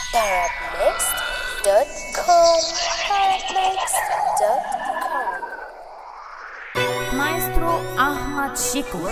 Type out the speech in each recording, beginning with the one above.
Arabmixed.com Arabmixed.com Maestro Ahmad Shiko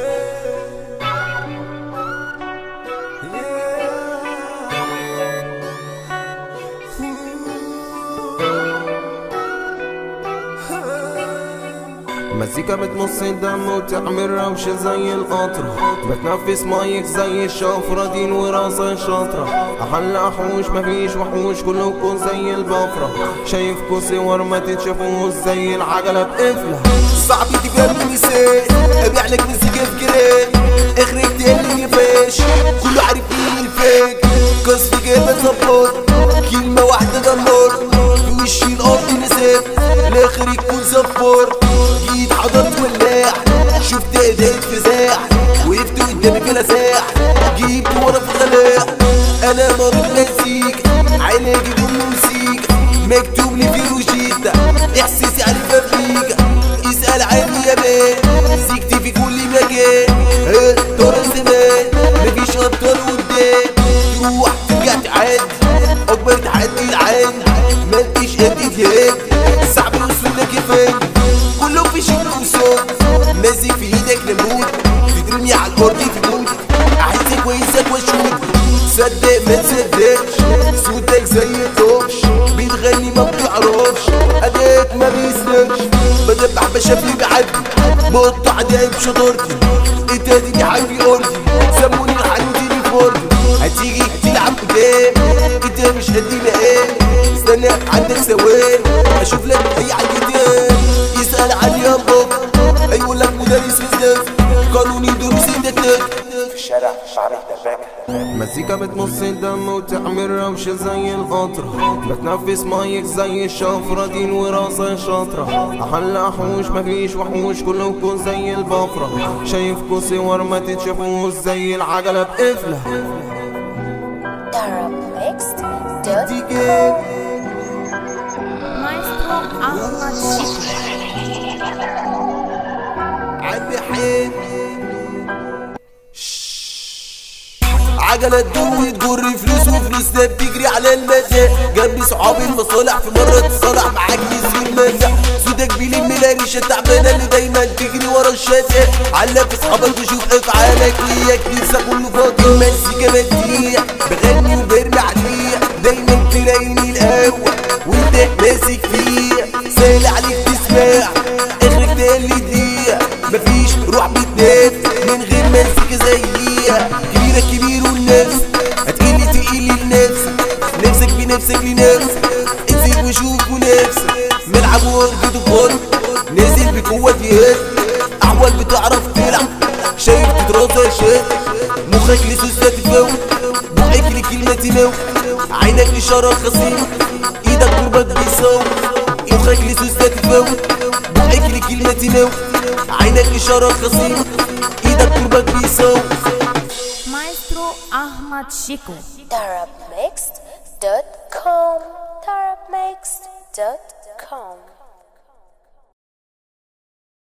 مزيكا بتمص الدم وتعمل روشة زي القطرة بتنفس مايك زي الشفرة دين وراسة شاطرة أحلى أحوش مفيش وحوش كلكم زي البفرة شايفكوا صور ما تتشافوش زي العجلة بقفلة صعب تجيب نسيت ابيع لك مزيكا في جريت اخرج تقلني فيش كله عارف مين الفيك قصة جيبة تظبط كلمة واحدة دمر في وشي الارض نسيت الاخر يكون زفار جيت حضرت ولاح شفت ايديك فزاح وقفت قدامي في لساح جيت ورا في غلاح انا مريض مزيك علاجي بالموسيقى مكتوب لي في روشيتا احساسي عارف افريقا اسأل عني يا مان زيكتي في كل مكان ها ترى زمان مفيش ابطال قدام تروح ترجع تعد اكبر تحدي العين ما انتش قد تهد صعب الوصول لك يا فندم كله في شكل وصوت ماسك في ايدك نموت تترمي على الارض تموت عايزك ويسك واشوف صدق ما تصدقش صوتك زي الطوش بتغني ما بتعرفش اداك ما بيسلكش بدبح بشافلي بعدي بقطع دايب شطارتي انت دي حبي ارضي سموني الحنوتي دي فردي هتيجي تلعب قدام انت مش قد مقام استنى عندك ثواني اشوف لك اي عيدان يسأل عن يابا هيقول لك مدرس مزدك قانوني دروس عندك في الشارع شعرك دباك مزيكا بتمص الدم وتعمل روشة زي القطرة بتنفس مايك زي الشفرة دين وراسة شاطرة أحلى أحوش مفيش وحوش كلكم زي البفرة شايفكوا صور ما تتشافوش زي العجلة بقفلة Arabmixed.com تيجي Maestro Ahmad Shiko عندي حين عجلة تدوي تجر فلوس وفلوسنا بتجري على المزاج جنبي صحابي المصالح في مرة تصالح معاك يصير مزاج سودك بيلم الريشة التعبانة اللي دايما تجري ورا الشاشات علق في صحابك وشوف افعالك وياك ننسى كله فاضي المزيكا بديع بغني وبرمي عليه دايما تلاقيني الاول وانت ماسك فيه سهل عليك تسمع اخرك تقلي دقيقة مفيش روح بتنام من غير مزيكا زيها كبيرة كبير والنفس هتقلي تقيلي لنفسك نفسك بنفسك لنفسك انزل وشوف ونفسك ملعب وارجد وفن نازل بقوة يد احوال بتعرف تلعب شايف تترازى شد مخك لسوسة تفوت بقك لكلمة تموت عينك لشارة خصيم ايدك قربك بيصوت مخك لسوسة تفوت بقك لكلمة تموت عينك لشارة خصيم ايدك قربك بيصوت Maestro Ahmad Shiko Arabmixed.com Arabmixed.com